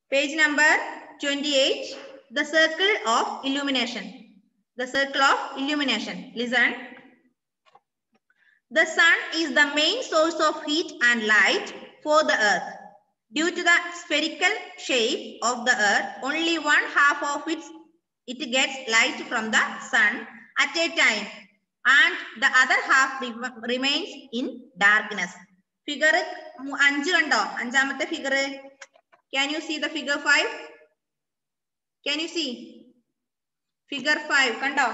Page number 28, the circle of illumination. The circle of illumination. Listen. The sun is the main source of heat and light for the earth. Due to the spherical shape of the earth, only one half of its it gets light from the sun at a time and the other half rem- remains in darkness. Figure അഞ്ച് കണ്ടോ അഞ്ചാമത്തെ figure can you see the figure five can you see figure five കണ്ടോ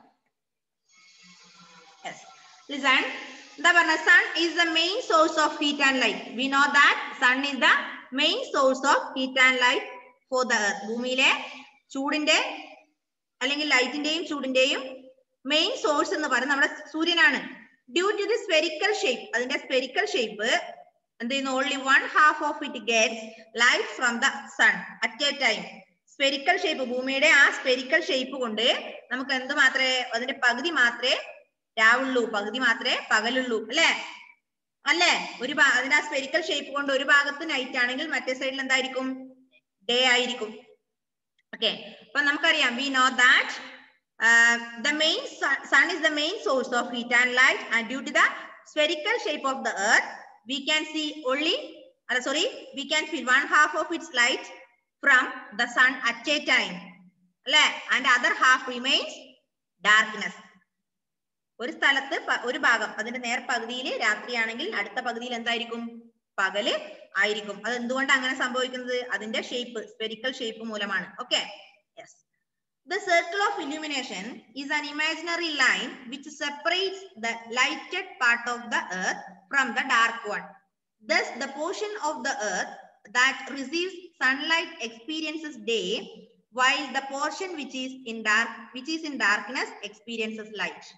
yes listen എന്താ പറഞ്ഞ sun is the main source of heat and light we know that sun is the main source of heat and light for the earth ഭൂമിയിലെ ചൂടിന്റെ അല്ലെങ്കിൽ ലൈറ്റിന്റെയും ചൂടിന്റെയും main source എന്ന് പറയുന്നത് നമ്മുടെ സൂര്യനാണ് due to the spherical shape അതിന്റെ spherical shape എന്ത് ചെയ്യുന്നു only one half of it gets light from the sun at a time spherical shape ഭൂമിയുടെ ആ സ്പെരിക്കൽ ഷേപ്പ് കൊണ്ട് നമുക്ക് എന്ത് മാത്രമേ അതിന്റെ പകുതി മാത്രമേ രാവുള്ളൂ പകുതി മാത്രമേ പകലുള്ളൂ അല്ലേ അല്ലേ ഒരു ഭാ- അതിന്റെ ആ സ്പെരിക്കൽ ഷേപ്പ് കൊണ്ട് ഒരു ഭാഗത്ത് നൈറ്റ് ആണെങ്കിൽ മറ്റേ സൈഡിൽ എന്തായിരിക്കും ഡേ ആയിരിക്കും ഓക്കെ അപ്പൊ നമുക്കറിയാം we know that the main sun, sun is the main source of heat and light and due to the spherical shape of the earth we can see only uh, sorry we can feel one half of its light from the sun at a time അല്ലെ and other half remains darkness ഒരു സ്ഥലത്ത് പ- ഒരു ഭാഗം അതിന്റെ നേർ പകുതിയിൽ രാത്രിയാണെങ്കിൽ അടുത്ത പകുതിയിൽ എന്തായിരിക്കും പകല് ആയിരിക്കും അത് എന്തുകൊണ്ട് അങ്ങനെ സംഭവിക്കുന്നത് അതിന്റെ ഷേപ്പ് സ്പെരിക്കൽ ഷേപ്പ് മൂലമാണ് okay yes The circle of illumination is an imaginary line which separates the lighted part of the earth from the dark one. Thus, the portion of the earth that receives sunlight experiences day, while the portion which is in dark, which is in darkness, experiences light.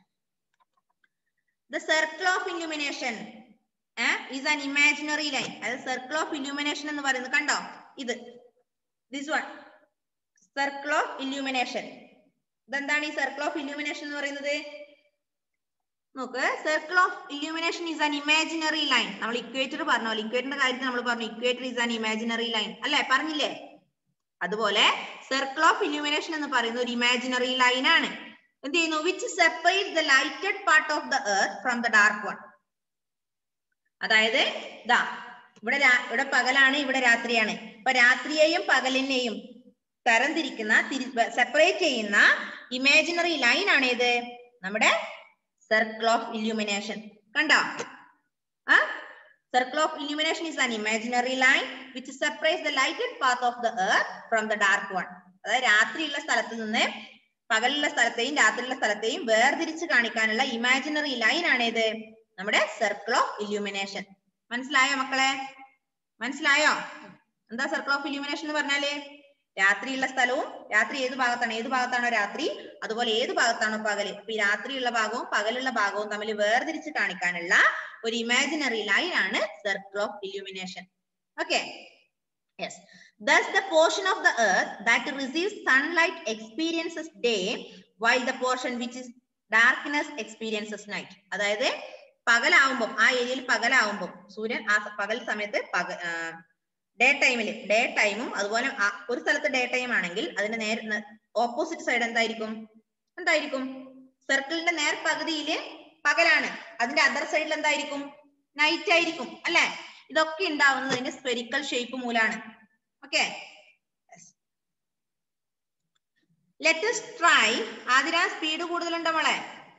The circle of illumination eh, is an imaginary line. അത് circle of illumination എന്ന് പറയുന്നത് കണ്ടോ ഇത് this one circle of illumination ഇതെന്താണ് ഈ circle of illumination എന്ന് പറയുന്നത് നോക്ക് circle of illumination is an imaginary line നമ്മൾ ഇക്വേറ്റർ പറഞ്ഞ പോലെ ഇക്വേറ്ററിന്റെ കാര്യത്തിൽ നമ്മൾ പറഞ്ഞു equator is an imaginary line അല്ലെ പറഞ്ഞില്ലേ അതുപോലെ സർക്കിൾ ഓഫ് ഇല്യൂമിനേഷൻ എന്ന് പറയുന്ന ഒരു ഇമാജിനറി ലൈൻ ആണ് എന്ത് ചെയ്യുന്നു which separate the lighted part of the earth from the dark one അതായത് ഇതാ ഇവിടെ രാ- ഇവിടെ പകലാണ് ഇവിടെ രാത്രിയാണ് ഇപ്പൊ രാത്രിയെയും പകലിനെയും തരംതിരിക്കുന്ന സെപ്പറേറ്റ് ചെയ്യുന്ന ഇമാജിനറി ലൈൻ ആണ് ഇത് നമ്മുടെ സർക്കിൾ ഓഫ് ഇല്യൂമിനേഷൻ കണ്ടോ ആ circle of illumination is an imaginary line which separate the lighted path of the earth from the dark one അതായത് രാത്രിയുള്ള സ്ഥലത്ത് നിന്ന് പകലുള്ള സ്ഥലത്തെയും രാത്രിയുള്ള സ്ഥലത്തെയും വേർതിരിച്ച് കാണിക്കാനുള്ള ഇമാജിനറി ലൈൻ ആണ് ഇത് നമ്മുടെ സർക്കിൾ ഓഫ് ഇല്യൂമിനേഷൻ മനസ്സിലായോ മക്കളെ മനസ്സിലായോ എന്താ സർക്കിൾ ഓഫ് ഇല്യൂമിനേഷൻ എന്ന് പറഞ്ഞാല് രാത്രിയുള്ള സ്ഥലവും രാത്രി ഏത് ഭാഗത്താണ് ഏത് ഭാഗത്താണോ രാത്രി അതുപോലെ ഏത് ഭാഗത്താണോ പകല് അപ്പൊ ഈ രാത്രിയുള്ള ഭാഗവും പകലുള്ള ഭാഗവും തമ്മിൽ വേർതിരിച്ച് കാണിക്കാനുള്ള ഒരു ഇമാജിനറി ലൈൻ ആണ് circle of illumination okay yes Thus, the portion of the earth that receives sunlight experiences day, while the portion which is darkness experiences night. അതായത് പകലാവുമ്പം ആ ഏരിയയിൽ പകലാവുമ്പം സൂര്യൻ ആ സ- പകൽ സമയത്ത് പക ഡേ ടൈമിൽ ഡേ ടൈമും അതുപോലെ ആ- ഒരു സ്ഥലത്ത് ഡേ ടൈം ആണെങ്കിൽ അതിന്റെ നേരെ ഓപ്പോസിറ്റ് സൈഡ് എന്തായിരിക്കും എന്തായിരിക്കും സർക്കിളിന്റെ നേർ പകുതിയില് പകലാണ് അതിന്റെ അതർ സൈഡിൽ എന്തായിരിക്കും നൈറ്റ് ആയിരിക്കും അല്ലെ ഇതൊക്കെ ഉണ്ടാവുന്നത് അതിന്റെ സ്പെരിക്കൽ ഷേപ്പ് മൂലാണ് okay let's try Athira speed കൂടുതലുണ്ടോ മോളെ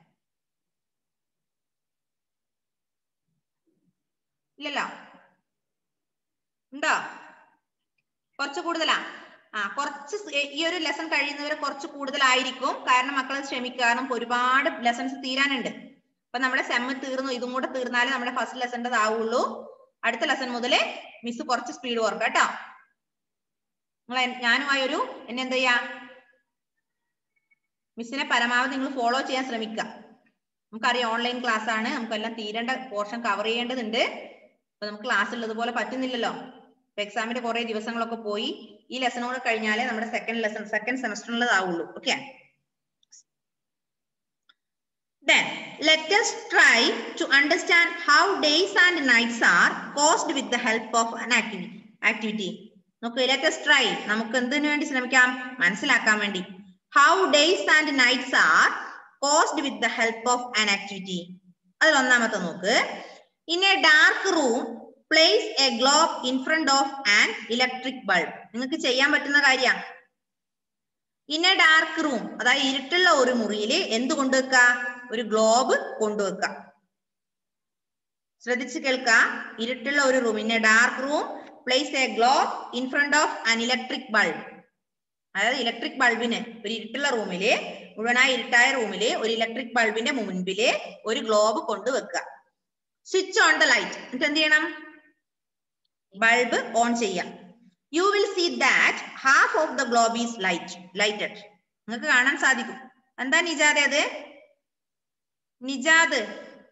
ഇല്ലല്ലോ ഉണ്ടോ കുറച്ച് കൂടുതലാ ആ കുറച്ച് സ് ഈ ഒരു ലെസൺ കഴിയുന്നവരെ കുറച്ച് കൂടുതലായിരിക്കും കാരണം മക്കൾ ശ്രമിക്കുക കാരണം ഇപ്പൊ ഒരുപാട് ലെസൺസ് തീരാനുണ്ട് അപ്പൊ നമ്മുടെ സെമ്മ് തീർന്നു ഇതും കൂടെ തീർന്നാലേ നമ്മുടെ ഫസ്റ്റ് ലെസന്റെ ആവുള്ളൂ അടുത്ത ലെസൺ മുതൽ മിസ് കുറച്ച് സ്പീഡ് കുറക്കാം കേട്ടോ നിങ്ങൾ ഞാനുമായി ഒരു എന്നെ എന്ത് ചെയ്യാ മിസ്സിനെ പരമാവധി നിങ്ങൾ ഫോളോ ചെയ്യാൻ ശ്രമിക്കുക നമുക്കറിയാം ഓൺലൈൻ ക്ലാസ് ആണ് നമുക്കെല്ലാം തീരേണ്ട പോർഷൻ കവർ ചെയ്യേണ്ടതുണ്ട് അപ്പൊ നമുക്ക് ക്ലാസ് ഉള്ളതുപോലെ പറ്റുന്നില്ലല്ലോ ഇപ്പൊ എക്സാമിന്റെ കുറെ ദിവസങ്ങളൊക്കെ പോയി ഈ ലെസൺ കൂടെ കഴിഞ്ഞാലേ നമ്മുടെ സെക്കൻഡ് ലെസൺ സെക്കൻഡ് സെമസ്റ്ററിനുള്ളതാവുള്ളൂ okay Then let us try to understand how days and nights are caused with the help of an activity. activity. നോക്കൂ ലെറ്റസ് ട്രൈ നമുക്ക് എന്തിനു വേണ്ടി ശ്രമിക്കാം മനസ്സിലാക്കാൻ വേണ്ടി how days and nights are caused with the help of an activity അതിൽ ഒന്നാമത്തെ നോക്ക് in a dark room place a globe in front of an electric bulb നിങ്ങൾക്ക് ചെയ്യാൻ പറ്റുന്ന കാര്യമാണ് ഇൻ എ ഡാർക്ക് റൂം അതായത് ഇരുട്ടുള്ള ഒരു മുറിയിൽ എന്ത് കൊണ്ടുവെക്ക ഒരു ഗ്ലോബ് കൊണ്ടുവെക്ക ശ്രദ്ധിച്ച് കേൾക്ക ഇരുട്ടുള്ള ഒരു room in a dark room place a globe in front of an electric bulb അതായത് ഇലക്ട്രിക് ബൾബിന് ഒരു ഇരുട്ടുള്ള റൂമില് മുഴുവനായി ഇരുട്ടായ റൂമില് ഒരു ഇലക്ട്രിക് ബൾബിന്റെ മുൻപില് ഒരു ഗ്ലോബ് കൊണ്ടുവെക്കുക സ്വിച്ച് ഓൺ ദ ലൈറ്റ് എന്നിട്ട് എന്ത് ചെയ്യണം ബൾബ് ഓൺ ചെയ്യാം you will see that half of the globe is light lighted നിങ്ങൾക്ക് കാണാൻ സാധിക്കും എന്താ നിജാദ് അത് Nijad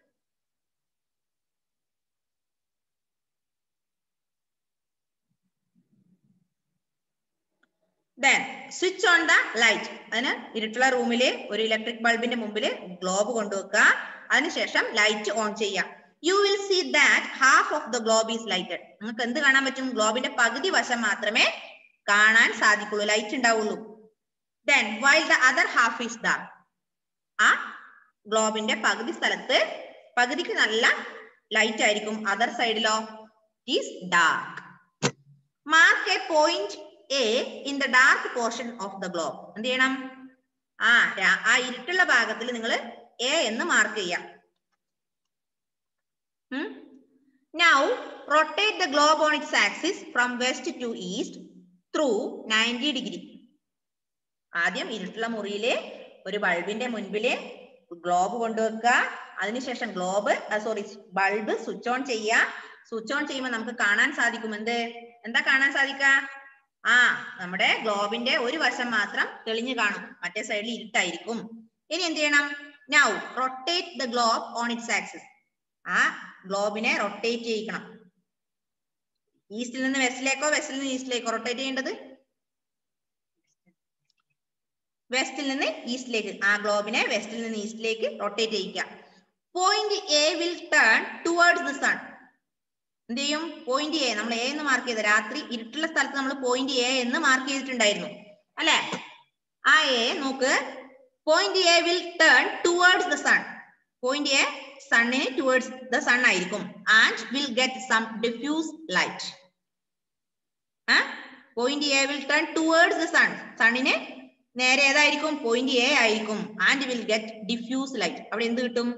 then switch on the light അതിന് ഇരുട്ടുള്ള റൂമില് ഒരു ഇലക്ട്രിക് ബൾബിന്റെ മുമ്പിൽ ഗ്ലോബ് കൊണ്ടുവെക്കുക അതിനുശേഷം ലൈറ്റ് ഓൺ ചെയ്യാം you will see that half of the globe is lighted നിങ്ങൾക്ക് എന്ത് കാണാൻ പറ്റും ഗ്ലോബിന്റെ പകുതി വശം മാത്രമേ കാണാൻ സാധിക്കുള്ളൂ ലൈറ്റ് ഉണ്ടാവുള്ളൂ then while the other half is dark ആ ഗ്ലോബിന്റെ പകുതി സ്ഥലത്ത് പകുതിക്ക് നല്ല ലൈറ്റ് ആയിരിക്കും അതർ സൈഡിലോ is dark mark a point A in the dark portion of the globe എന്ത് ചെയ്യണം ആ രാ- ആ ഇരുട്ടുള്ള ഭാഗത്തിൽ നിങ്ങൾ എ എന്ന് മാർക്ക് ചെയ്യാം now rotate the globe on its axis from west to east through ninety degree ആദ്യം ഇരുട്ടുള്ള മുറിയില് ഒരു ബൾബിന്റെ മുൻപില് ഗ്ലോബ് കൊണ്ടുവെക്കുക അതിനുശേഷം globe sorry bulb switch on ചെയ്യുക സ്വിച്ച് ഓൺ ചെയ്യുമ്പോൾ നമുക്ക് കാണാൻ സാധിക്കും എന്ത് എന്താ കാണാൻ സാധിക്ക ആ നമ്മുടെ ഗ്ലോബിന്റെ ഒരു വശം മാത്രം തെളിഞ്ഞു കാണും മറ്റേ സൈഡിൽ ഇരുട്ടായിരിക്കും ഇനി എന്ത് ചെയ്യണം now rotate the globe on its axis ആ ഗ്ലോബിനെ റൊട്ടേറ്റ് ചെയ്യിക്കണം ഈസ്റ്റിൽ നിന്ന് വെസ്റ്റിലേക്കോ വെസ്റ്റിൽ നിന്ന് ഈസ്റ്റിലേക്കോ റൊട്ടേറ്റ് ചെയ്യേണ്ടത് വെസ്റ്റിൽ നിന്ന് ഈസ്റ്റിലേക്ക് ആ ഗ്ലോബിനെ വെസ്റ്റിൽ നിന്ന് ഈസ്റ്റിലേക്ക് റൊട്ടേറ്റ് ചെയ്യിക്കുക point A will turn towards the sun എന്ത് ചെയ്യും പോയിന്റ് എ നമ്മൾ എ എന്ന് മാർക്ക് ചെയ്ത രാത്രി ഇരുട്ടുള്ള സ്ഥലത്ത് നമ്മൾ പോയിന്റ് എ എന്ന് മാർക്ക് ചെയ്തിട്ടുണ്ടായിരുന്നു അല്ലെ ആ എ നോക്ക് point A will turn towards the sun point A സണ്ണിന് ടുവേർഡ്സ് ദ സൺ ആയിരിക്കും and will get some diffuse light point A will turn towards the sun സണ്ണിന് നേരെ ഏതായിരിക്കും പോയിന്റ് എ ആയിരിക്കും and will get diffuse light അവിടെ എന്ത് കിട്ടും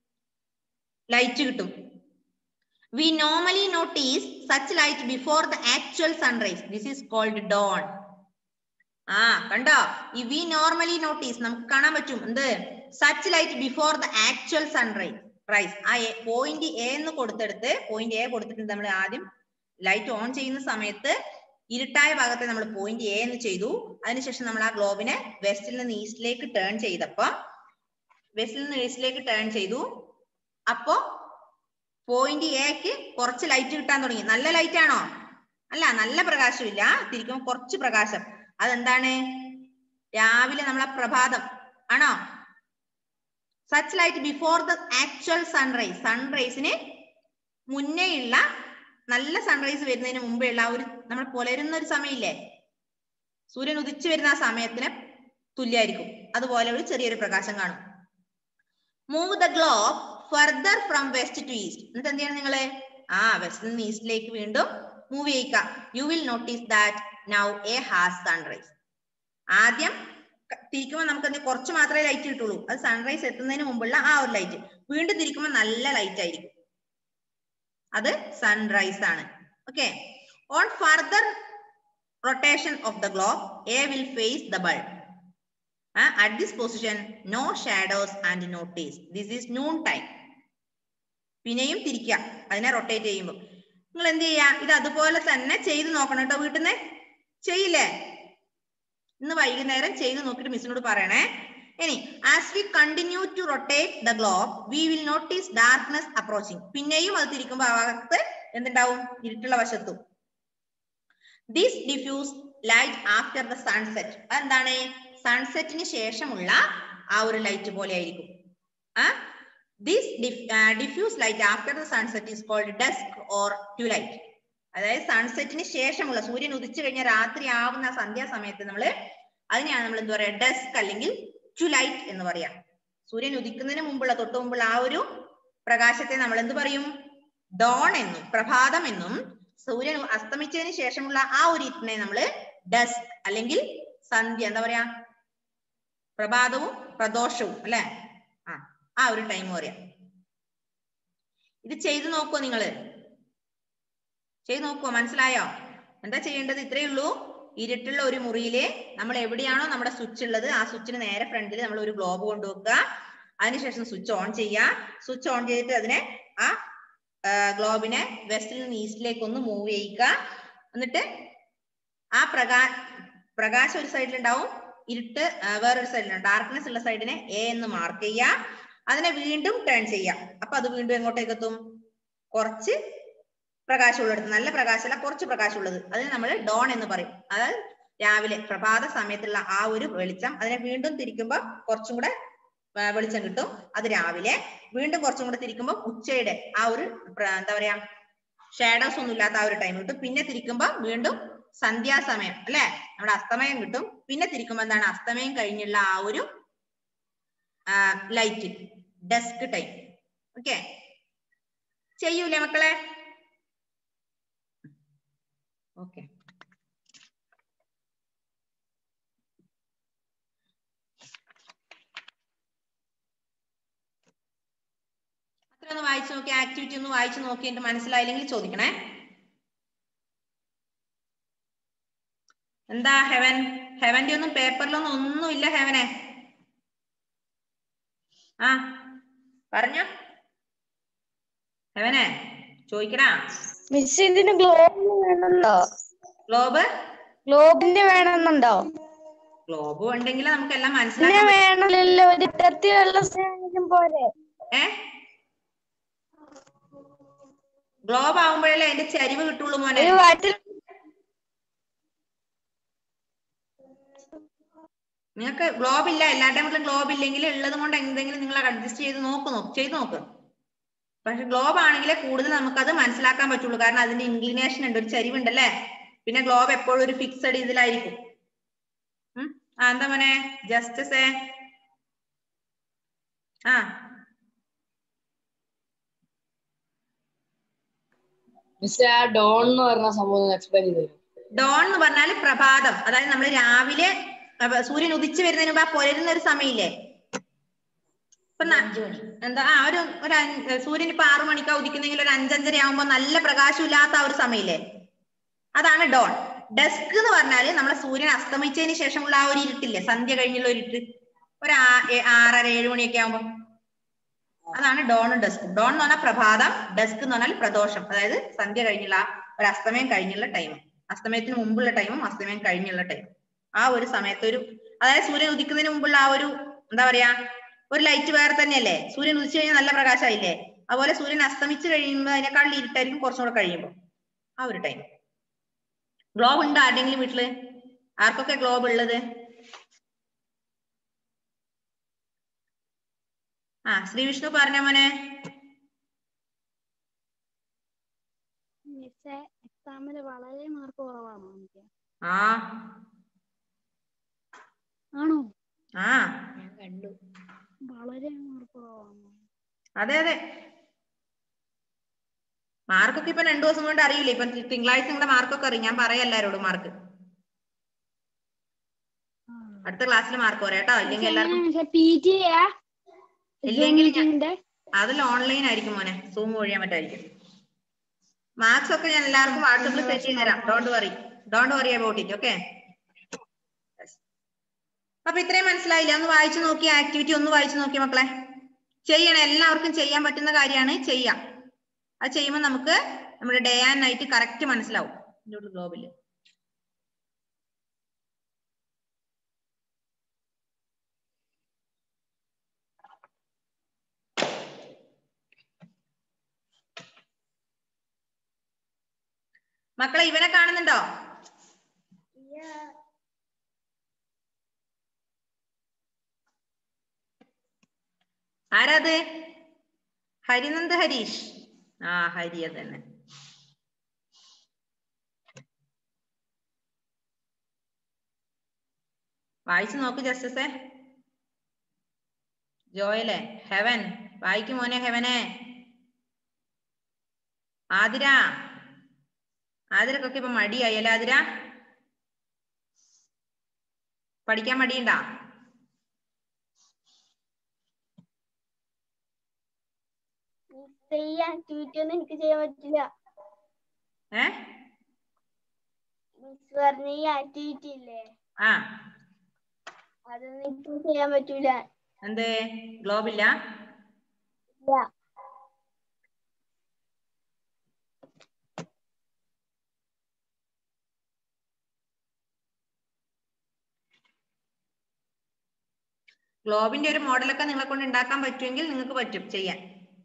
light കിട്ടും we normally notice such light before the actual sunrise this is called dawn ആ കണ്ടോ ഈ വി നോർമലി നോട്ടീസ് നമുക്ക് കാണാൻ പറ്റും എന്ത് such light before the actual sunrise rise ആ പോയിന്റ് എ എന്ന് കൊടുത്തെടുത്ത് പോയിന്റ് എ കൊടുത്തിട്ട് നമ്മൾ ആദ്യം ലൈറ്റ് ഓൺ ചെയ്യുന്ന സമയത്ത് ഇരുട്ടായ ഭാഗത്തെ നമ്മൾ പോയിന്റ് എ എന്ന് ചെയ്തു അതിനുശേഷം നമ്മൾ ആ ഗ്ലോബിനെ വെസ്റ്റിൽ നിന്ന് ഈസ്റ്റിലേക്ക് ടേൺ ചെയ്തപ്പോ വെസ്റ്റിൽ നിന്ന് ഈസ്റ്റിലേക്ക് ടേൺ ചെയ്തു അപ്പോ പോയിന്റ് എക്ക് കുറച്ച് ലൈറ്റ് കിട്ടാൻ തുടങ്ങി നല്ല ലൈറ്റ് ആണോ അല്ല നല്ല പ്രകാശമില്ല തിരിക്കുമ്പോൾ കുറച്ച് പ്രകാശം അതെന്താണ് രാവിലെ നമ്മളെ പ്രഭാതം ആണോ such light before the actual sunrise സൺറൈസിന് മുന്നേയുള്ള നല്ല സൺറൈസ് വരുന്നതിന് മുമ്പേ ഉള്ള ആ ഒരു നമ്മൾ പുലരുന്ന ഒരു സമയമില്ലേ സൂര്യൻ ഉദിച്ചു വരുന്ന ആ സമയത്തിന് തുല്യമായിരിക്കും അതുപോലെ ഒരു ചെറിയൊരു പ്രകാശം കാണും move the globe further from west to east എന്നിട്ട് എന്ത് ചെയ്യണം നിങ്ങള് ആ വെസ്റ്റിൽ നിന്ന് ഈസ്റ്റിലേക്ക് വീണ്ടും മൂവ് ചെയ്യിക്ക you will notice that now A has sunrise ആദ്യം ക- തിരിക്കുമ്പോൾ നമുക്ക് എന്ത് കുറച്ച് മാത്രമേ ലൈറ്റ് കിട്ടുള്ളൂ അത് സൺറൈസ് എത്തുന്നതിന് മുമ്പുള്ള ആ ഒരു ലൈറ്റ് വീണ്ടും തിരിക്കുമ്പോൾ നല്ല ലൈറ്റ് ആയിരിക്കും അത് സൺറൈസ് ആണ് okay on further rotation of the globe a will face the bulb at this position no shadows and no taste this is noon time പിന്നെയും തിരിക്കുക അതിനെ റൊട്ടേറ്റ് ചെയ്യുമ്പോൾ നിങ്ങൾ എന്ത് ചെയ്യാ ഇത് അതുപോലെ തന്നെ ചെയ്ത് നോക്കണം കേട്ടോ വീട്ടിൽ നിന്ന് ചെയ്യില്ലേ ഇന്ന് വൈകുന്നേരം ചെയ്ത് നോക്കിയിട്ട് മിസ്സിനോട് പറയണേ ഇനി as we continue to rotate the globe we will notice darkness approaching പിന്നെയും അത് തിരിക്കുമ്പോൾ ആ ഭാഗത്ത് എന്തുണ്ടാവും ഇരുട്ടുള്ള വശത്തും this diffuse light after the sunset അതെന്താണ് സൺസെറ്റിന് ശേഷമുള്ള ആ ഒരു ലൈറ്റ് പോലെ ആയിരിക്കും this diffuse light after the sunset is called dusk or twilight അതായത് സൺസെറ്റിന് ശേഷമുള്ള സൂര്യൻ ഉദിച്ചു കഴിഞ്ഞ രാത്രി ആവുന്ന ആ സന്ധ്യാസമയത്ത് നമ്മൾ അതിനെയാണ് നമ്മൾ എന്താ പറയാ ഡസ്ക് അല്ലെങ്കിൽ ടു ലൈറ്റ് എന്ന് പറയാം സൂര്യൻ ഉദിക്കുന്നതിന് മുമ്പുള്ള തൊട്ട് മുമ്പുള്ള ആ ഒരു പ്രകാശത്തെ നമ്മൾ എന്ത് പറയും ഡോൺ എന്നും പ്രഭാതം എന്നും സൂര്യൻ അസ്തമിച്ചതിന് ശേഷമുള്ള ആ ഒരു ഇരുട്ടിനെ നമ്മൾ ഡസ്ക് അല്ലെങ്കിൽ സന്ധ്യ എന്താ പറയാ പ്രഭാതവും പ്രദോഷവും അല്ലെ ആ ആ ഒരു ടൈം പറയാം ഇത് ചെയ്തു നോക്കുവോ നിങ്ങള് ചെയ്തു നോക്കുവോ മനസ്സിലായോ എന്താ ചെയ്യേണ്ടത് ഇത്രയേ ഉള്ളൂ ഇരുട്ടുള്ള ഒരു മുറിയില് നമ്മൾ എവിടെയാണോ നമ്മുടെ സ്വിച്ച് ഉള്ളത് ആ സ്വിച്ചിന് നേരെ ഫ്രണ്ടിൽ നമ്മൾ ഒരു ഗ്ലോബ് കൊണ്ടുവെക്കുക അതിനുശേഷം സ്വിച്ച് ഓൺ ചെയ്യുക സ്വിച്ച് ഓൺ ചെയ്തിട്ട് അതിനെ ആ ഗ്ലോബിനെ വെസ്റ്റിൽ നിന്ന് ഈസ്റ്റിലേക്ക് ഒന്ന് മൂവ് ചെയ്യിക്കുക എന്നിട്ട് ആ പ്രകാ പ്രകാശം ഒരു സൈഡിൽ ഉണ്ടാവും ഇരുട്ട് ആ, വേറൊരു സൈഡിലുണ്ട് ഡാർക്ക്നെസ് ഉള്ള സൈഡിനെ എ എന്ന് മാർക്ക് ചെയ്യുക അതിനെ വീണ്ടും ടേൺ ചെയ്യാം അപ്പൊ അത് വീണ്ടും എങ്ങോട്ടേക്ക് എത്തും കുറച്ച് പ്രകാശമുള്ളിടത്ത് നല്ല പ്രകാശമല്ല കുറച്ച് പ്രകാശമുള്ളത് അതിന് നമ്മൾ ഡോൺ എന്ന് പറയും അതായത് രാവിലെ പ്രഭാത സമയത്തുള്ള ആ ഒരു വെളിച്ചം അതിനെ വീണ്ടും തിരിക്കുമ്പോൾ കുറച്ചും കൂടെ ആ, വെളിച്ചം കിട്ടും അത് രാവിലെ വീണ്ടും കുറച്ചും കൂടെ തിരിക്കുമ്പോൾ ഉച്ചയുടെ ആ ഒരു പ്ര- എന്താ പറയാ ഷാഡോസ് ഒന്നും ഇല്ലാത്ത ആ ഒരു ടൈം കിട്ടും പിന്നെ തിരിക്കുമ്പോൾ വീണ്ടും സന്ധ്യാസമയം അല്ലെ നമ്മുടെ അസ്തമയം കിട്ടും പിന്നെ തിരിക്കുമ്പോൾ എന്താണ് അസ്തമയം കഴിഞ്ഞുള്ള ആ ഒരു ലൈറ്റ് ഡെസ്ക് ടൈം ഓക്കെ ചെയ്യൂലേ മക്കളെ ഓക്കെ അത്ര ഒന്ന് വായിച്ചു നോക്കി ആക്ടിവിറ്റി ഒന്ന് വായിച്ചു നോക്കിയിട്ട് മനസ്സിലായില്ലെങ്കിൽ ചോദിക്കണേ എന്താ ഹെവൻ ഹെവന്റെ ഒന്നും പേപ്പറിലൊന്നും ഒന്നുമില്ല ഹെവനെ ആ പറഞ്ഞോ ഹെവനെ ചോദിക്കടാ മിസ് ഇതിന് ഗ്ലോബ് വേണമെന്നുണ്ടോ ഗ്ലോബ് ഗ്ലോബിന്റെ വേണമെന്നുണ്ടോ ഗ്ലോബ് ഉണ്ടെങ്കിൽ നമുക്കെല്ലാം പിന്നെ മനസ്സിലാക്കാൻ പറ്റും. വേണമല്ലോ ഒരു ഇത്തരത്തിലുള്ള സ്നേഹം പോലെ ഏ ഗ്ലോബ് ആവുമ്പോഴല്ലേ അതിന്റെ ചരിവ് കിട്ടുള്ളൂ മോനെ ഒരു വാട്ടിൽ നിങ്ങൾക്ക് ഗ്ലോബ് ഇല്ല എല്ലാ ടൈമിലും ഗ്ലോബ് ഇല്ലെങ്കിൽ ഉള്ളത് കൊണ്ട് എന്തെങ്കിലും നിങ്ങൾ അഡ്ജസ്റ്റ് ചെയ്ത് നോക്ക് നോക്ക് ചെയ്ത് നോക്ക് പക്ഷെ ഗ്ലോബ് ആണെങ്കിൽ കൂടുതൽ നമുക്കത് മനസ്സിലാക്കാൻ പറ്റുള്ളൂ കാരണം അതിന്റെ ഇൻക്ലിനേഷൻ ഉണ്ട് ഒരു ചരിവുണ്ടല്ലേ പിന്നെ ഗ്ലോബ് എപ്പോഴും ഒരു ഫിക്സഡ് ഇതിലായിരിക്കും ഉം ആ എന്താ മോനെ ജസ്റ്റസേ ആ മിസ് ആ ഡോൺ എന്ന് പറഞ്ഞ സംഭവം എക്സ്പ്ലെയിൻ ചെയ്ത് തരും ഡോൺ എന്ന് പറഞ്ഞാൽ പ്രഭാതം അതായത് നമ്മൾ രാവിലെ അപ്പൊ സൂര്യൻ ഉദിച്ചു വരുന്നതിന് മുമ്പ് ആ പുലരുന്ന ഒരു സമയമില്ലേ ഇപ്പൊ ന- എന്താ ആ ഒരു ഒരു അഞ്ച്- സൂര്യൻ ഇപ്പൊ ആറു മണിക്കാ ഉദിക്കുന്നെങ്കിൽ ഒരു അഞ്ചഞ്ചര ആവുമ്പോ നല്ല പ്രകാശമില്ലാത്ത ആ ഒരു സമയമില്ലേ അതാണ് ഡോൺ ഡെസ്ക് എന്ന് പറഞ്ഞാല് നമ്മളെ സൂര്യൻ അസ്തമിച്ചതിന് ശേഷമുള്ള ആ ഒരു ഇരുട്ടില്ലേ സന്ധ്യ കഴിഞ്ഞുള്ള ഒരു ഇരുട്ട് ഒരു ആ- ഏ- ആറര ഏഴ് മണിയൊക്കെ ആവുമ്പോ അതാണ് ഡോണും ഡെസ്കും ഡോൺ എന്ന് പറഞ്ഞാൽ പ്രഭാതം ഡെസ്ക് എന്ന് പറഞ്ഞാൽ പ്രദോഷം അതായത് സന്ധ്യ കഴിഞ്ഞുള്ള ആ ഒരു അസ്തമയം കഴിഞ്ഞുള്ള ടൈം അസ്തമയത്തിന് മുമ്പുള്ള ടൈമും അസ്തമയം കഴിഞ്ഞുള്ള ടൈം ആ ഒരു സമയത്ത് ഒരു അതായത് സൂര്യൻ ഉദിക്കുന്നതിന് മുമ്പുള്ള ആ ഒരു എന്താ പറയാ ഒരു ലൈറ്റ് വേറെ തന്നെയല്ലേ സൂര്യൻ ഉദിച്ചു കഴിഞ്ഞാൽ നല്ല പ്രകാശമായില്ലേ അതുപോലെ സൂര്യൻ അസ്തമിച്ച് കഴിയുമ്പോൾ അതിനേക്കാൾ ഇരുട്ടായിരിക്കും കുറച്ചും കൂടെ കഴിയുമ്പോൾ ആ ഒരു ടൈം ഗ്ലോബ് ഉണ്ടോ ആരുടെങ്കിലും വീട്ടില് ആർക്കൊക്കെ ഗ്ലോബ് ഉള്ളത് ആ ശ്രീ വിഷ്ണു പറഞ്ഞ മോനെ മിസ്സേ എക്സാമില് വളരെ മാർക്ക് കുറവാണോ എനിക്ക് ആ ആണോ ആ വളരെ മാർക്ക് കുറവാണോ അതെ അതെ മാർക്കൊക്കെ ഇപ്പൊ രണ്ടു ദിവസം കൊണ്ട് അറിയില്ലേ ഇപ്പൊ തി- തിങ്കളാഴ്ച നിങ്ങളുടെ മാർക്കൊക്കെ അറിയും ഞാൻ പറയാം എല്ലാരോടും മാർക്ക് അടുത്ത ക്ലാസ്സിൽ മാർക്ക് പറയാം കേട്ടോ ഇല്ലെങ്കിൽ എല്ലാവർക്കും പി ടി ഇല്ലെങ്കിൽ ഞാൻ- അതിൽ ഓൺലൈൻ ആയിരിക്കും മോനെ സൂം വഴിയാൻ പറ്റായിരിക്കും മാർക്സ് ഒക്കെ ഞാൻ എല്ലാവർക്കും വാട്സപ്പിൽ സെറ്റ് ചെയ്ത് തരാം don't worry don't worry about it okay അപ്പൊ ഇത്രയും മനസ്സിലായില്ല ഒന്ന് വായിച്ചു നോക്കി ആക്ടിവിറ്റി ഒന്ന് വായിച്ചു നോക്കി മക്കളെ ചെയ്യണം എല്ലാവർക്കും ചെയ്യാൻ പറ്റുന്ന കാര്യമാണ് ചെയ്യാം അത് ചെയ്യുമ്പോൾ നമുക്ക് നമ്മുടെ ഡേ ആൻഡ് നൈറ്റ് കറക്റ്റ് മനസ്സിലാവും ഗ്ലോബില് മക്കളെ ഇവനെ കാണുന്നുണ്ടോ ആരാത് ഹരിനന്ദ് ഹരീഷ് ആ ഹരി അത് തന്നെ വായിച്ചു നോക്ക് ജസ്റ്റസേ ജോയലെ ഹെവൻ വായിക്കും മോനെ ഹെവനെ ആതിര ആതിരക്കൊക്കെ ഇപ്പൊ മടിയായി അല്ലേ ആതിര പഠിക്കാൻ മടിയുണ്ടാ മിസ് ഈ ആക്ടിവിറ്റി ഒന്നും എനിക്ക് ചെയ്യാൻ പറ്റില്ല ഏ മിസ് പറഞ്ഞ ഈ ആക്ടിവിറ്റി ഇല്ലേ ആ അതൊന്നും എനിക്ക് ചെയ്യാൻ പറ്റൂല എന്തേ ഗ്ലോബില്ല ഇല്ല ഗ്ലോബിന്റെ ഒരു മോഡലൊക്കെ നിങ്ങളെ കൊണ്ട് ഉണ്ടാക്കാൻ പറ്റുമെങ്കിൽ നിങ്ങൾക്ക് പറ്റും ചെയ്യാൻ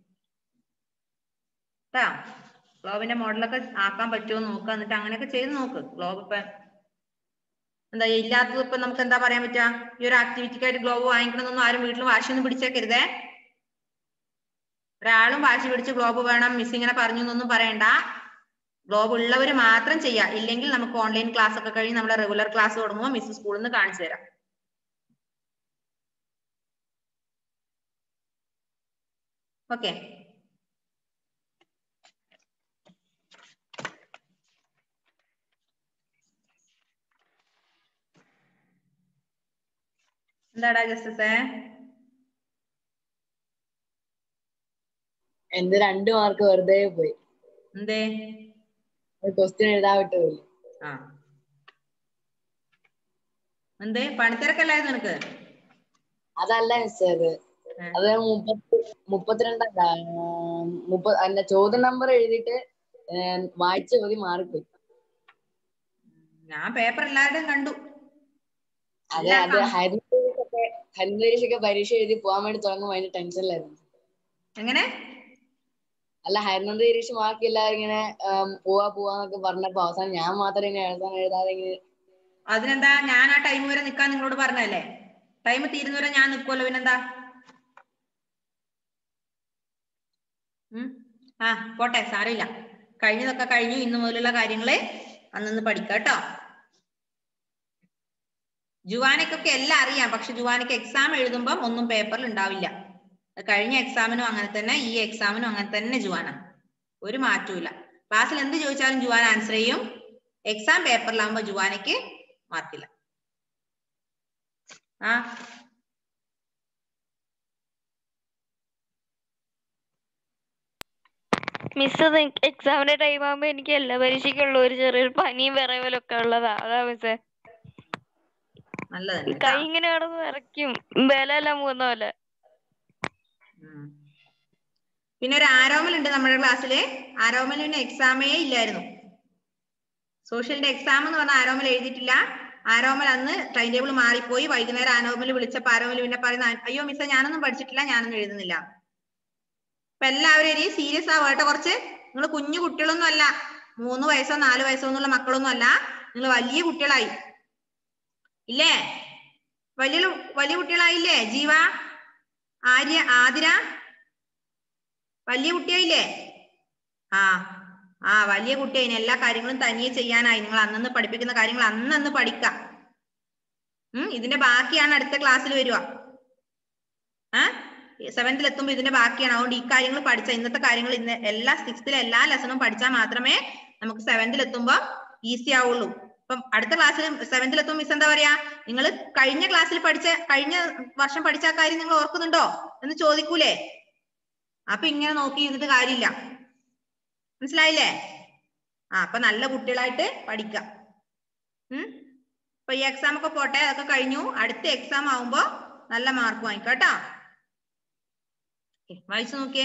കേട്ടാ ഗ്ലോബിന്റെ മോഡലൊക്കെ ആക്കാൻ പറ്റുമോ നോക്കുക എന്നിട്ട് അങ്ങനെയൊക്കെ ചെയ്ത് നോക്ക് ഗ്ലോബ് ഇപ്പൊ എന്താ ഇല്ലാത്തത് ഇപ്പൊ നമുക്ക് എന്താ പറയാൻ പറ്റുക ഈ ഒരു ആക്ടിവിറ്റിക്കായിട്ട് ഗ്ലോബ് വാങ്ങിക്കണമെന്നൊന്നും ആരും വീട്ടിൽ വാശിയൊന്നും പിടിച്ചേക്കരുതേ ഒരാളും വാശി പിടിച്ച് ഗ്ലോബ് വേണം മിസ് ഇങ്ങനെ പറഞ്ഞു എന്നൊന്നും പറയണ്ട ഗ്ലോബ് ഉള്ളവർ മാത്രം ചെയ്യാം ഇല്ലെങ്കിൽ നമുക്ക് ഓൺലൈൻ ക്ലാസ് ഒക്കെ കഴിഞ്ഞ് നമ്മുടെ റെഗുലർ ക്ലാസ് തുടങ്ങുമ്പോൾ മിസ് സ്കൂളിൽ നിന്ന് കാണിച്ചു തരാം ഓക്കെ എന്താടാ ജസ്റ്റസേ എന്റെ രണ്ട് മാർക്ക് വെറുതെ പോയി എന്തേ ക്വസ്റ്റ്യൻ എഴുതാൻ വിട്ടുപോയി ആ എന്തേ പണിത്തിരക്കല്ലായിരുന്നു നിനക്ക് അതല്ല മിസ് അത് ഏ. അത് മുപ്പത്തി മുപ്പത്തിരണ്ടല്ല മുപ്പ അല്ല ചോദ്യ നമ്പർ എഴുതിയിട്ട് ഏർ വായിച്ച മതി മാറിപ്പോയി ഞാൻ പേപ്പർ എല്ലാവരുടെയും കണ്ടു അതെ എല്ലാ അത് കം- ഹരിതേരിശൊക്കെ ഹരിതേരിശൊക്കെ പരീക്ഷ എഴുതി പോകാൻ വേണ്ടി തുടങ്ങുമ്പോൾ അതിന്റെ ടെൻഷനിലായിരുന്നു എങ്ങനെ അല്ല ഹരിനന്ദഗിരീഷ് ബാക്കി എല്ലാവരും ഇങ്ങനെ ആം, പോവാ പോവാന്നൊക്കെ പറഞ്ഞപ്പോ അവസാനം ഞാൻ മാത്രം ഇങ്ങനെ എഴുതാൻ എഴുതാതെ ഇങ്ങനെ അതിനെന്താ ഞാൻ ആ ടൈം വരെ നിക്കാൻ നിങ്ങളോട് പറഞ്ഞല്ലേ ടൈം തീരുന്നവരെ ഞാൻ നിക്കുമല്ലോ പിന്നെന്താ ഉം ആ പോട്ടെ സാരമില്ല കഴിഞ്ഞതൊക്കെ കഴിഞ്ഞു ഇന്ന് മുതലുള്ള കാര്യങ്ങള് അന്നന്ന് പഠിക്കാം കേട്ടോ ജുവാനക്കൊക്കെ എല്ലാം അറിയാം പക്ഷെ ജുവാനക്ക് എക്സാം എഴുതുമ്പം ഒന്നും പേപ്പറിൽ ഉണ്ടാവില്ല അത് കഴിഞ്ഞ എക്സാമിനും അങ്ങനെ തന്നെ ഈ എക്സാമിനും അങ്ങനെ തന്നെ ജുവാന ഒരു മാറ്റവും ഇല്ല ക്ലാസ്സിൽ എന്ത് ചോദിച്ചാലും ജുവാൻ ആൻസർ ചെയ്യും എക്സാം പേപ്പറിലാവുമ്പോ ജുവാനയ്ക്ക് മാർക്കില്ല ആ മിസ് എക്സാമിന്റെ ടൈം ആകുമ്പോ എനിക്ക് എല്ലാ പരീക്ഷയ്ക്കുള്ള ഒരു ചെറിയൊരു പനിയും വിറയലൊക്കെ ഉള്ളതാ അതാ മിസ്സേ നല്ലത് തന്നെ കൈ കേട്ടോ. ഇങ്ങനെ കിടന്ന് വിറയ്ക്കും ബലമെല്ലാം പോകുന്ന പോലെ ഉം. പിന്നെ ഒരു ആരോമൽ ഉണ്ട് നമ്മുടെ ക്ലാസ്സില് ആരോമലിന് എക്സാമേ ഇല്ലായിരുന്നു സോഷ്യലിന്റെ എക്സാം എന്ന് പറഞ്ഞ ആരോമൽ എഴുതിയിട്ടില്ല ആരോമൽ അന്ന് ടൈം ടേബിൾ മാറിപ്പോയി വൈകുന്നേരം ആരോമൽ വിളിച്ചപ്പോ ആരോമൽ പിന്നെ പറയുന്ന അയ്യോ മിസ്സേ ഞാനൊന്നും പഠിച്ചിട്ടില്ല ഞാനൊന്നും എഴുതുന്നില്ല അപ്പൊ എല്ലാവരും ഇനി സീരിയസ് ആവുക കേട്ടോ കുറച്ച് നിങ്ങൾ കുഞ്ഞു കുട്ടികളൊന്നും അല്ല മൂന്ന് വയസ്സോ നാല് വയസ്സോ ഒന്നുള്ള മക്കളൊന്നും അല്ല നിങ്ങൾ വലിയ കുട്ടികളായി ഇല്ലേ വലിയ വലിയ കുട്ടികളായില്ലേ ജീവ ആര്യ ആതിര വലിയ കുട്ടിയായില്ലേ ആ ആ വലിയ കുട്ടിയായി എല്ലാ കാര്യങ്ങളും തനിയെ ചെയ്യാനായി നിങ്ങൾ അന്നന്ന് പഠിപ്പിക്കുന്ന കാര്യങ്ങൾ അന്നന്ന് പഠിക്കാം ഉം ഇതിന്റെ ബാക്കിയാണ് അടുത്ത ക്ലാസ്സിൽ വരിക ആ സെവൻത്തിൽ എത്തുമ്പോൾ ഇതിന്റെ ബാക്കിയാണ് അതുകൊണ്ട് ഈ കാര്യങ്ങൾ പഠിച്ച ഇന്നത്തെ കാര്യങ്ങൾ ഇന്ന് എല്ലാ സിക്സ്ത്തിലെ എല്ലാ ലെസണും പഠിച്ചാൽ മാത്രമേ നമുക്ക് സെവൻത്തിൽ എത്തുമ്പോൾ ഈസി ആവുള്ളൂ ഇപ്പം അടുത്ത ക്ലാസ്സിൽ സെവൻത്തിൽ എത്തുമ്പോൾ മിസ് എന്താ പറയാ നിങ്ങൾ കഴിഞ്ഞ ക്ലാസ്സിൽ പഠിച്ച കഴിഞ്ഞ വർഷം പഠിച്ച ആ കാര്യം നിങ്ങൾ ഓർക്കുന്നുണ്ടോ എന്ന് ചോദിക്കൂലേ അപ്പൊ ഇങ്ങനെ നോക്കി ഇരുന്നിട്ട് കാര്യമില്ല മനസ്സിലായില്ലേ ആ അപ്പൊ നല്ല കുട്ടികളായിട്ട് പഠിക്കാം ഉം അപ്പൊ ഈ എക്സാം ഒക്കെ പോട്ടെ അതൊക്കെ കഴിഞ്ഞു അടുത്ത എക്സാം ആവുമ്പോ നല്ല മാർക്ക് വാങ്ങിക്കാം കേട്ടോ Okay, വായിച്ചു നോക്കിയേ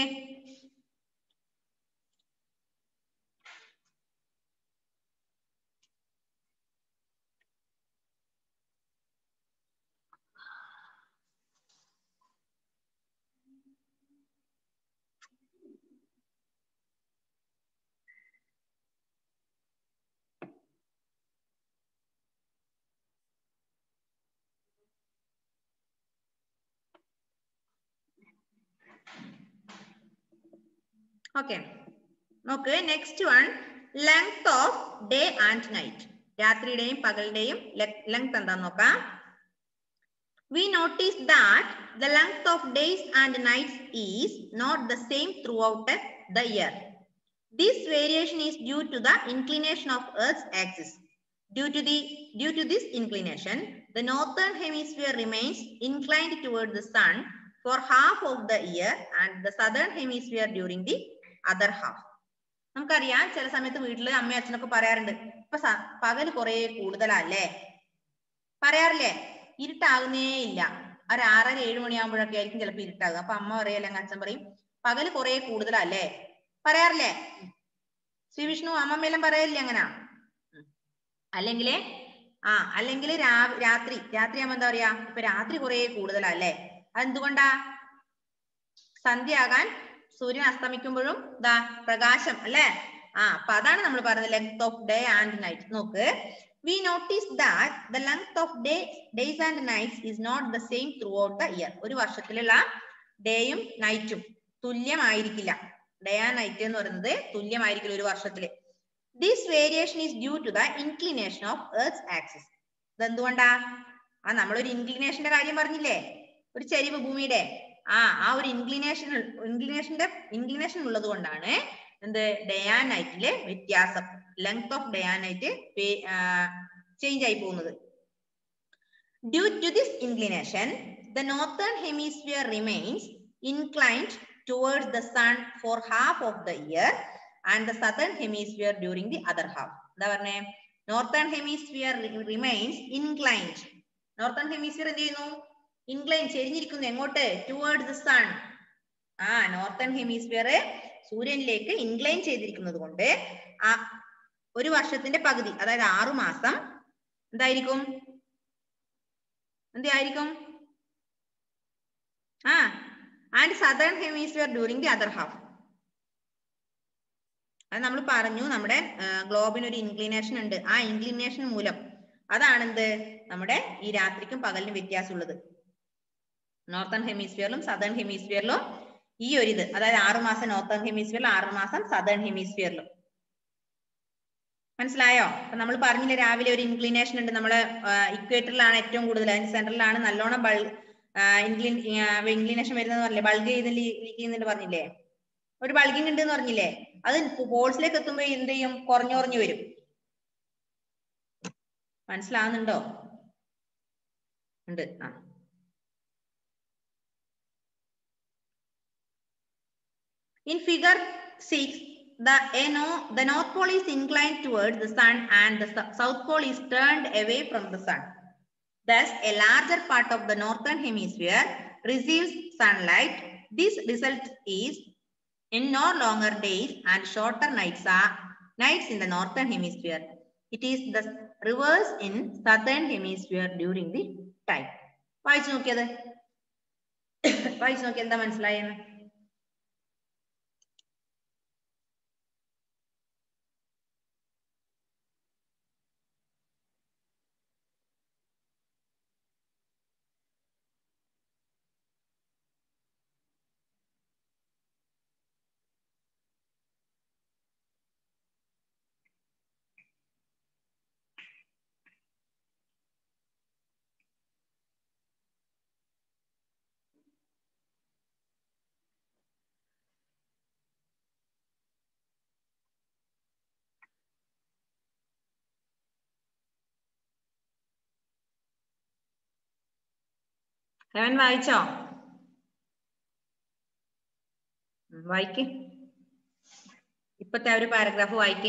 ഓക്കെ നോക്ക് next one length of day and night രാത്രിയുടെയും പകലിന്റെയും ലെങ്ത് എന്താന്ന് നോക്കാം we notice that the length of days and nights is not the same throughout the year. This variation is due to the inclination of Earth's axis. Due to, the, due to this inclination, the northern hemisphere remains inclined toward the sun for half of the year and the southern hemisphere during the other half. നമുക്കറിയാം ചില സമയത്ത് വീട്ടില് അമ്മയും അച്ഛനൊക്കെ പറയാറുണ്ട് ഇപ്പൊ സ- പകല് കുറെ കൂടുതലല്ലേ പറയാറില്ലേ ഇരുട്ടാകുന്നേ ഇല്ല ഒരു ആറര ഏഴ് മണിയാകുമ്പോഴൊക്കെ ആയിരിക്കും ചിലപ്പോ ഇരുട്ടാകുക അപ്പൊ അമ്മ പറയല്ലേ അങ്ങ് അച്ഛൻ പറയും പകല് കുറെ കൂടുതലല്ലേ പറയാറില്ലേ ശ്രീ വിഷ്ണു അമ്മമ്മയെല്ലാം പറയല്ലേ അങ്ങനാ അല്ലെങ്കിൽ ആ അല്ലെങ്കിൽ രാത്രി രാത്രി ആകുമ്പോ എന്താ പറയാ ഇപ്പൊ രാത്രി കുറെ കൂടുതലല്ലേ അതെന്തുകൊണ്ടാ സന്ധ്യയാകാൻ സൂര്യൻ അസ്തമിക്കുമ്പോഴും ദാ പ്രകാശം അല്ലേ ആ അപ്പൊ അതാണ് നമ്മൾ പറയുന്നത് length of day and night നോക്ക് we notice that the length of day days and nights is not the same throughout the year ഒരു വർഷത്തിലുള്ള ഡേയും നൈറ്റും തുല്യമായിരിക്കില്ല ഡേ ആൻഡ് നൈറ്റ് എന്ന് പറയുന്നത് തുല്യമായിരിക്കില്ല ഒരു വർഷത്തില് this variation is due to the inclination of earth axis ഇതെന്തുകൊണ്ടാ ആ നമ്മളൊരു ഇൻക്ലിനേഷന്റെ കാര്യം പറഞ്ഞില്ലേ ഒരു ചെരിവ് ഭൂമിയുടെ ആ ആ ഒരു ഇൻക്ലിനേഷൻ ഇൻക്ലിനേഷന്റെ ഇൻക്ലിനേഷൻ ഉള്ളത് കൊണ്ടാണ് എന്ത് ഡേ ആൻഡ് നൈറ്റിലെ വ്യത്യാസം length of day and night change ആയി പോകുന്നത് due to this inclination the northern hemisphere remains inclined towards the sun for half of the year and the southern hemisphere during the other half എന്താ പറഞ്ഞേ northern hemisphere remains inclined northern hemisphere എന്ത് ചെയ്യുന്നു incline ചെരിഞ്ഞിരിക്കുന്നു എങ്ങോട്ട് towards the sun ആ northern hemisphere സൂര്യനിലേക്ക് incline ചെയ്തിരിക്കുന്നത് കൊണ്ട് ആ ഒരു വർഷത്തിന്റെ പകുതി അതായത് ആറു മാസം എന്തായിരിക്കും എന്തായിരിക്കും ആ and southern hemisphere during the other half അത് നമ്മൾ പറഞ്ഞു നമ്മുടെ ഗ്ലോബിന് ഒരു ഇൻക്ലിനേഷൻ ഉണ്ട് ആ ഇൻക്ലിനേഷൻ മൂലം അതാണെന്ത് നമ്മുടെ ഈ രാത്രിക്കും പകലിനും വ്യത്യാസമുള്ളത് നോർത്തേൺ ഹെമിസ്ഫിയറിലും സദേൺ ഹെമിസ്ഫിയറിലും ഈ ഒരു ഇത് അതായത് ആറു മാസം നോർത്തേൺ ഹെമിസ്ഫിയറിലും ആറു മാസം സദേൺ ഹെമിസ്ഫിയറിലും മനസ്സിലായോ അപ്പൊ നമ്മൾ പറഞ്ഞില്ലേ രാവിലെ ഒരു ഇൻക്ലിനേഷൻ ഉണ്ട് നമ്മള് ഇക്വേറ്ററിലാണ് ഏറ്റവും കൂടുതൽ അതിന്റെ സെന്ററിലാണ് നല്ലോണം ബൾ ഇൻക്ലിൻ ഇൻക്ലിനേഷൻ വരുന്നത് പറഞ്ഞില്ലേ ബൾഗ് ചെയ്തിരിക്കുന്നുണ്ട് പറഞ്ഞില്ലേ ഒരു ബൾഗിങ് ഉണ്ട് എന്ന് പറഞ്ഞില്ലേ അത് പോൾസിലേക്ക് എത്തുമ്പോ എന്ത് ചെയ്യും കുറഞ്ഞു കുറഞ്ഞു വരും മനസ്സിലാവുന്നുണ്ടോ ഉണ്ട് ആ In figure 6, the NO, the north pole is inclined towards the sun and the sou- south pole is turned away from the sun. Thus, a larger part of the northern hemisphere receives sunlight. This result is in no longer days and shorter nights are nights in the northern hemisphere. It is the reverse in southern hemisphere during the time. വായിച്ചു നോക്കിയത് വായിച്ചു നോക്കി എന്താ മനസ്സിലായെന്ന് heaven വായിച്ചോ ഉം, വായിക്ക് ഇപ്പത്തെ ആ ഒരു പാരഗ്രാഫ് വായിക്ക്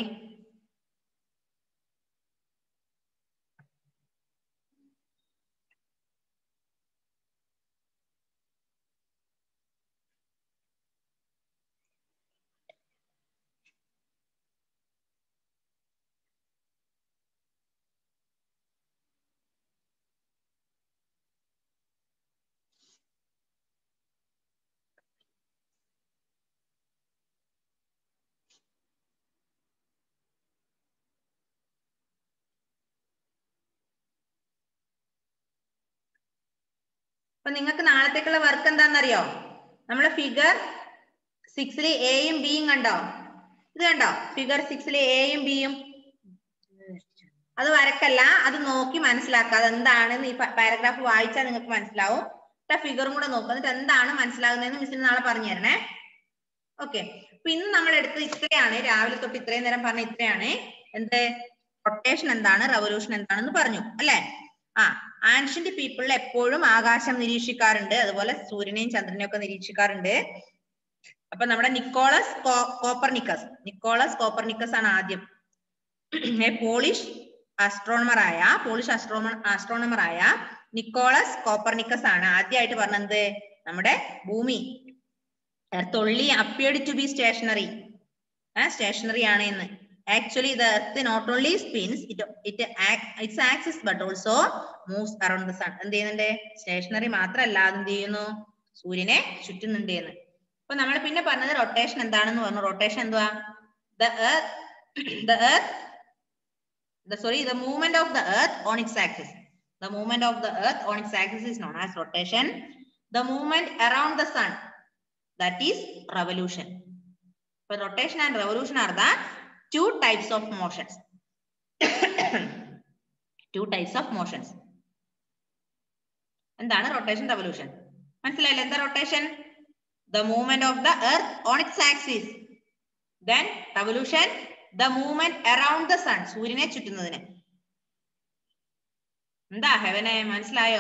അപ്പൊ നിങ്ങൾക്ക് നാളത്തേക്കുള്ള വർക്ക് എന്താണെന്നറിയോ നമ്മളെ ഫിഗർ സിക്സില് എയും ബിയും കണ്ടോ ഇത് കണ്ടോ ഫിഗർ സിക്സിലെ എയും ബിയും അത് വരക്കല്ല അത് നോക്കി മനസ്സിലാക്കുക അത് എന്താണെന്ന് ഈ പാരഗ്രാഫ് വായിച്ചാൽ നിങ്ങൾക്ക് മനസ്സിലാവും ഫിഗറും കൂടെ നോക്കുക എന്നിട്ട് എന്താണ് മനസ്സിലാകുന്നതെന്ന് മിസ്സിന് നാളെ പറഞ്ഞു തരണേ ഓക്കെ അപ്പൊ ഇന്ന് നമ്മൾ എടുത്തത് ഇത്രയാണ് രാവിലെ തൊട്ട് ഇത്രയും നേരം പറഞ്ഞ ഇത്രയാണ് എന്ത് റൊട്ടേഷൻ എന്താണ് റവല്യൂഷൻ എന്താണെന്ന് പറഞ്ഞു അല്ലെ ആ ആൻഷ്യന്റ് പീപ്പിളിൽ എപ്പോഴും ആകാശം നിരീക്ഷിക്കാറുണ്ട് അതുപോലെ സൂര്യനെയും ചന്ദ്രനെയും ഒക്കെ നിരീക്ഷിക്കാറുണ്ട് അപ്പൊ നമ്മുടെ നിക്കോളസ് കോപ്പർനിക്കസ് നിക്കോളസ് കോപ്പർനിക്കസ് ആണ് ആദ്യം എ പോളിഷ് ആസ്ട്രോണമർ ആയ പോളിഷ് ആസ്ട്രോണ ആസ്ട്രോണമർ ആയ നിക്കോളസ് കോപ്പർനിക്കസ് ആണ് ആദ്യമായിട്ട് പറഞ്ഞത് നമ്മുടെ ഭൂമി earth only appeared to be stationary stationary ആണ് എന്ന് actually the earth not only spins it it its axis but also moves around the sun എന്ത് ചെയ്യുന്നുണ്ട് സ്റ്റേഷനറി മാത്രമല്ല അത് എന്ത് ചെയ്യുന്നു സൂര്യനെ ചുറ്റുന്നുണ്ട് എന്ന് അപ്പൊ നമ്മൾ പിന്നെ പറഞ്ഞത് റൊട്ടേഷൻ എന്താണെന്ന് പറഞ്ഞു റൊട്ടേഷൻ എന്തുവാ the earth the earth the sorry the movement of the earth on its axis the movement of the earth on its axis is known as rotation the movement around the sun that is revolution but rotation and revolution are the two types of motions two types of motions എന്താണ് rotation revolution മനസ്സിലായില്ലേ എന്താ rotation the movement of the earth on its axis then revolution the movement around the sun സൂര്യനെ ചുറ്റുന്നതിന് എന്താ ഹെവനെ മനസ്സിലായോ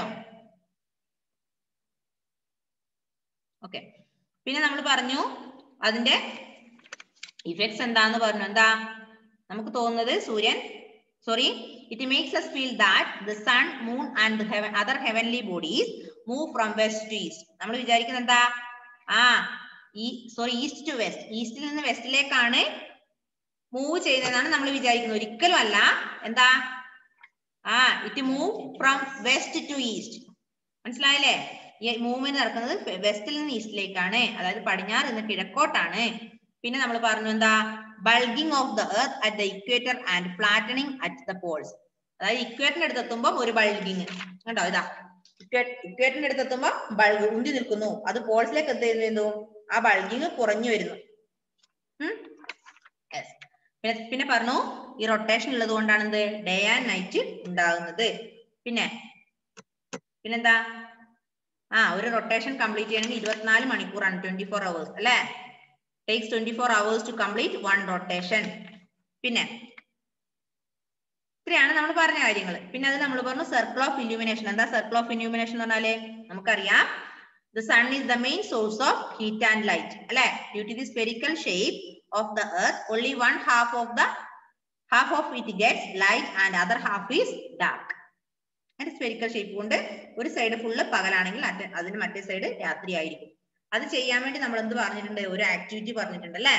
okay പിന്നെ നമ്മൾ പറഞ്ഞു അതിന്റെ ഇഫക്ട്സ് എന്താന്ന് പറഞ്ഞു എന്താ നമുക്ക് തോന്നുന്നത് സൂര്യൻ sorry it makes us feel that the sun moon and heaven other heavenly bodies move from west to east നമ്മൾ വിചാരിക്കുന്നത് എന്താ ആ ഈ സോറി ഈസ്റ്റ് ടു വെസ്റ്റ് ഈസ്റ്റിൽ നിന്ന് വെസ്റ്റിലേക്കാണ് മൂവ് ചെയ്യുന്നതാണ് നമ്മൾ വിചാരിക്കുന്നത് ഒരിക്കലും അല്ല എന്താ ആ it move from west to east മനസ്സിലായില്ലേ ഈ മൂവ്മെന്റ് നടക്കുന്നത് വെസ്റ്റിൽ നിന്ന് ഈസ്റ്റിലേക്കാണ് അതായത് പടിഞ്ഞാറ് നിന്ന് കിഴക്കോട്ടാണ് പിന്നെ നമ്മൾ പറഞ്ഞു എന്താ bulging of the earth at the equator and flattening at the poles അതായത് ഇക്വേറ്ററിന്റെ അടുത്ത് എത്തുമ്പോൾ ഒരു ബൾഗിങ് കണ്ടോ ഇതാ ഇക്വേറ്ററിന്റെ അടുത്ത് എത്തുമ്പോൾ ബൾഗ് ഉന്തി നിൽക്കുന്നു അത് പോൾസിലേക്ക് എത്തുന്നു ആ ബൾഗിങ് കുറഞ്ഞു വരുന്നു ഉം Yes. പിന്നെ പിന്നെ പറഞ്ഞു ഈ റൊട്ടേഷൻ ഉള്ളത് കൊണ്ടാണ് എന്ത് ഡേ ആൻഡ് നൈറ്റ് ഉണ്ടാകുന്നത് പിന്നെ പിന്നെന്താ ആ ഒരു റൊട്ടേഷൻ കംപ്ലീറ്റ് ചെയ്യണമെങ്കിൽ ഇരുപത്തിനാല് മണിക്കൂറാണ് ട്വന്റി ഫോർ അവേഴ്സ് അല്ലെ takes twenty four hours to complete one rotation പിന്നെ ഇത്രയാണ് നമ്മൾ പറഞ്ഞ കാര്യങ്ങൾ പിന്നെ അത് നമ്മൾ പറഞ്ഞു സർക്കിൾ ഓഫ് ഇല്യൂമിനേഷൻ എന്താ സർക്കിൾ ഓഫ് ഇല്യൂമിനേഷൻ എന്ന് പറഞ്ഞാല് നമുക്കറിയാം the sun is the main source of heat and light അല്ലെ due to the spherical shape of the earth only one half of the half of it gets light and other half is dark അതിന്റെ spherical shape കൊണ്ട് ഒരു side full പകലാണെങ്കിൽ അറ്റ- അതിന് മറ്റേ side രാത്രി ആയിരിക്കും അത് ചെയ്യാൻ വേണ്ടി നമ്മൾ എന്ത് പറഞ്ഞിട്ടുണ്ട് ഒരു ആക്ടിവിറ്റി പറഞ്ഞിട്ടുണ്ട് അല്ലേ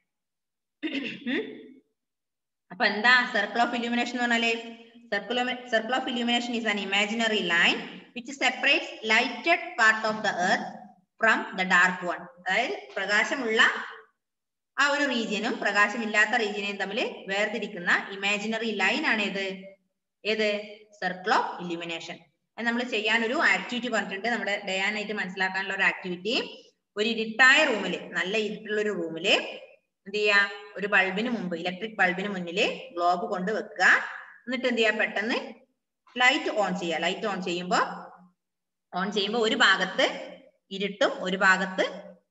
ഉം? അപ്പൊ എന്താ സർക്കിൾ ഓഫ് ഇല്യൂമിനേഷൻ എന്ന് പറഞ്ഞാല് circle circle of illumination is an imaginary line which separates lighted part of the earth from the dark one അതായത് പ്രകാശമുള്ള ആ ഒരു റീജിയനും പ്രകാശമില്ലാത്ത റീജിയനെയും തമ്മിൽ വേർതിരിക്കുന്ന ഇമാജിനറി ലൈൻ ആണ് ഏത് ഏത് സർക്കിൾ ഓഫ് ഇല്യൂമിനേഷൻ അത് നമ്മൾ ചെയ്യാൻ ഒരു ആക്ടിവിറ്റി പറഞ്ഞിട്ടുണ്ട് നമ്മുടെ ഡേ ആൻഡ് നൈറ്റ് മനസ്സിലാക്കാനുള്ള ഒരു ആക്ടിവിറ്റി ഒരു ഇരുട്ടായ റൂമില് നല്ല ഇരുട്ടുള്ള ഒരു റൂമില് എന്ത് ചെയ്യാ ഒരു ബൾബിന് മുമ്പ് ഇലക്ട്രിക് ബൾബിന് മുന്നില് ഗ്ലോബ് കൊണ്ട് വെക്കുക എന്നിട്ട് എന്ത് ചെയ്യാ പെട്ടെന്ന് ലൈറ്റ് ഓൺ ചെയ്യുക ലൈറ്റ് ഓൺ ചെയ്യുമ്പോ ഓൺ ചെയ്യുമ്പോ ഒരു ഭാഗത്ത് ഇരുട്ടും ഒരു ഭാഗത്ത്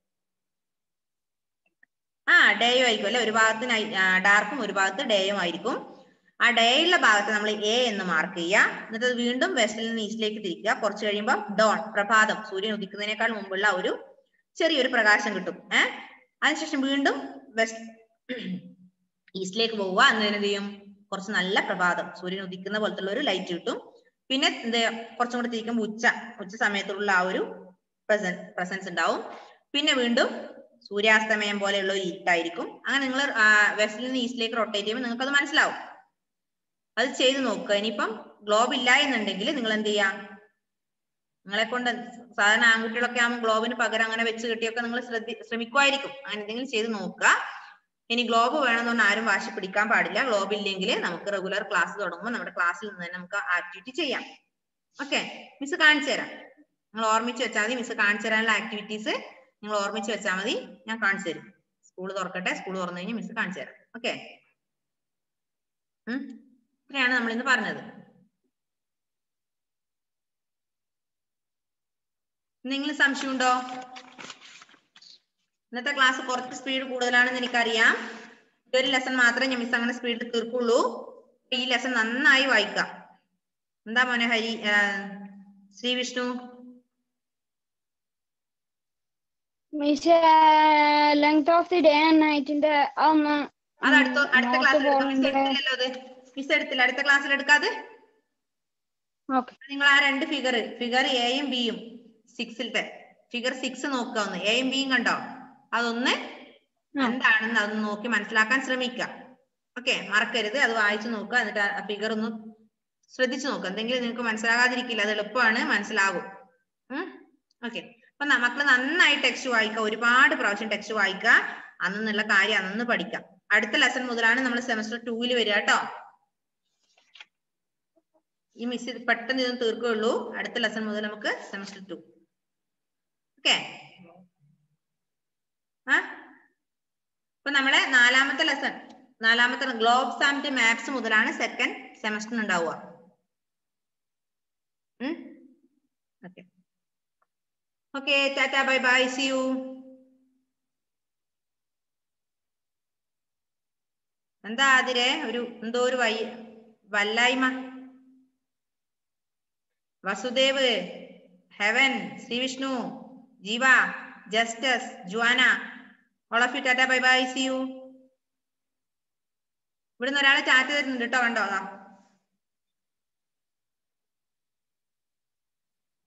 ആ ഡേയും ആയിരിക്കും അല്ലെ ഒരു ഭാഗത്ത് ഡാർക്കും ഒരു ഭാഗത്ത് ഡേയും ആയിരിക്കും ആ ഡേ ഉള്ള ഭാഗത്ത് നമ്മൾ എ എന്ന് മാർക്ക് ചെയ്യുക എന്നിട്ട് അത് വീണ്ടും വെസ്റ്റിൽ നിന്ന് ഈസ്റ്റിലേക്ക് തിരിക്കുക കുറച്ച് കഴിയുമ്പോൾ ഡോൺ പ്രഭാതം സൂര്യൻ ഉദിക്കുന്നതിനേക്കാൾ മുമ്പുള്ള ഒരു ചെറിയൊരു പ്രകാശം കിട്ടും ഏഹ് അതിനുശേഷം വീണ്ടും വെസ്റ്റ് ഈസ്റ്റിലേക്ക് പോവുക എന്നതിന് എന്ത് ചെയ്യും കുറച്ച് നല്ല പ്രഭാതം സൂര്യൻ ഉദിക്കുന്ന പോലത്തുള്ള ഒരു ലൈറ്റ് കിട്ടും പിന്നെ എന്ത് കുറച്ചും കൂടെ തിരിക്കുമ്പോൾ ഉച്ച ഉച്ച സമയത്തുള്ള ആ ഒരു പ്രസൻ പ്രസൻസ് ഉണ്ടാവും പിന്നെ വീണ്ടും സൂര്യാസ്തമയം പോലെയുള്ള ഒരു ഇരുട്ടായിരിക്കും അങ്ങനെ നിങ്ങൾ വെസ്റ്റിൽ നിന്ന് ഈസ്റ്റിലേക്ക് റൊട്ടേറ്റ് ചെയ്യുമ്പോൾ നിങ്ങൾക്ക് അത് മനസ്സിലാവും അത് ചെയ്ത് നോക്കുക ഇനിയിപ്പം ഗ്ലോബ് ഇല്ല എന്നുണ്ടെങ്കിൽ നിങ്ങൾ എന്ത് ചെയ്യാം നിങ്ങളെ കൊണ്ട് സാധാരണ ആൺകുട്ടികളൊക്കെ ആകുമ്പോൾ ഗ്ലോബിന് പകരം അങ്ങനെ വെച്ച് കിട്ടിയൊക്കെ നിങ്ങൾ ശ്രദ്ധി ശ്രമിക്കുമായിരിക്കും അങ്ങനെ എന്തെങ്കിലും ചെയ്ത് നോക്കുക ഇനി ഗ്ലോബ് വേണമെന്നൊന്നും ആരും വാശി പിടിക്കാൻ പാടില്ല ഗ്ലോബ് ഇല്ലെങ്കിൽ നമുക്ക് റെഗുലർ ക്ലാസ് തുടങ്ങുമ്പോൾ നമ്മുടെ ക്ലാസ്സിൽ നിന്ന് തന്നെ നമുക്ക് ആക്ടിവിറ്റി ചെയ്യാം ഓക്കെ മിസ് കാണിച്ചു തരാം നിങ്ങൾ ഓർമ്മിച്ച് വെച്ചാൽ മതി മിസ് കാണിച്ചു തരാനുള്ള ആക്ടിവിറ്റീസ് നിങ്ങൾ ഓർമ്മിച്ച് വെച്ചാൽ മതി ഞാൻ കാണിച്ചു തരും സ്കൂൾ തുറക്കട്ടെ സ്കൂൾ തുറന്നു കഴിഞ്ഞ് മിസ് കാണിച്ചു തരാം ഓക്കെ ഇത്രയാണ് നമ്മൾ ഇന്ന് പറഞ്ഞത് എന്തെങ്കിലും സംശയമുണ്ടോ ഇന്നത്തെ ക്ലാസ് കുറച്ച് സ്പീഡ് കൂടുതലാണെന്ന് എനിക്കറിയാം ഈ ഒരു ലെസൺ മാത്രമേ ഞാൻ മിസ് അങ്ങനെ സ്പീഡിൽ തീർക്കുള്ളൂ ഈ ലെസൺ നന്നായി വായിക്കാം എന്താ മോനെ ഹരി ആ, Sri Vishnu miss length of the day and നൈറ്റിന്റെ ഒന്ന് അത് അടുത്ത അടുത്ത നോട്ട് ക്ലാസ്സിൽ മിസ് പോയിന്റ് എടുത്തില്ലല്ലോ അത് മിസ് എടുത്തില്ല അടുത്ത ക്ലാസ്സിൽ എടുക്കാതെ ഓക്കെ നിങ്ങൾ ആ രണ്ട് ഫിഗർ ഫിഗർ എയും ബിയും സിക്സിലത്തെ ഫിഗർ സിക്സ് നോക്കുക ഒന്ന് എയും ബിയും കണ്ടോ അതൊന്ന് ആ. എന്താണെന്ന് അതൊന്ന് നോക്കി മനസ്സിലാക്കാൻ ശ്രമിക്കുക ഓക്കെ മറക്കരുത് അത് വായിച്ചു നോക്കുക എന്നിട്ട് ആ ഫിഗർ ഒന്ന് ശ്രദ്ധിച്ചു നോക്കുക എന്തെങ്കിലും നിങ്ങൾക്ക് മനസ്സിലാകാതിരിക്കില്ല അത് എളുപ്പമാണ് മനസ്സിലാകും ഓക്കെ അപ്പൊ ന- മക്കള് നന്നായി ടെക്സ്റ്റ് വായിക്കുക ഒരുപാട് പ്രാവശ്യം ടെക്സ്റ്റ് വായിക്കുക അന്നുള്ള കാര്യം അന്ന് പഠിക്കാം അടുത്ത ലെസൺ മുതലാണ് നമ്മൾ സെമസ്റ്റർ ടൂവിൽ വരിക കേട്ടോ ഈ മിസ് ഇത് പെട്ടെന്ന് ഇതൊന്ന് തീർക്കുകയുള്ളൂ അടുത്ത ലെസൺ മുതൽ നമുക്ക് സെമസ്റ്റർ ടു ഓക്കെ ആ ഇപ്പൊ നമ്മളെ നാലാമത്തെ ലെസൺ നാലാമത്തെ ഗ്ലോബ്സ് ആൻഡ് മാപ്സ് മുതലാണ് സെക്കൻഡ് സെമസ്റ്റർ ഉണ്ടാവുക okay okay tata bye bye see you എന്താ അതിരെ ഒരു എന്തോ ഒരു വൈ വല്ലായ്മ Vasudev Heaven Srivishnu Jeeva Justus Juana all of you tata bye bye see you ഇവിടുന്ന് ഒരാളെ ചാറ്റ് തരുന്നുണ്ട് കേട്ടോ കണ്ടോ അതാ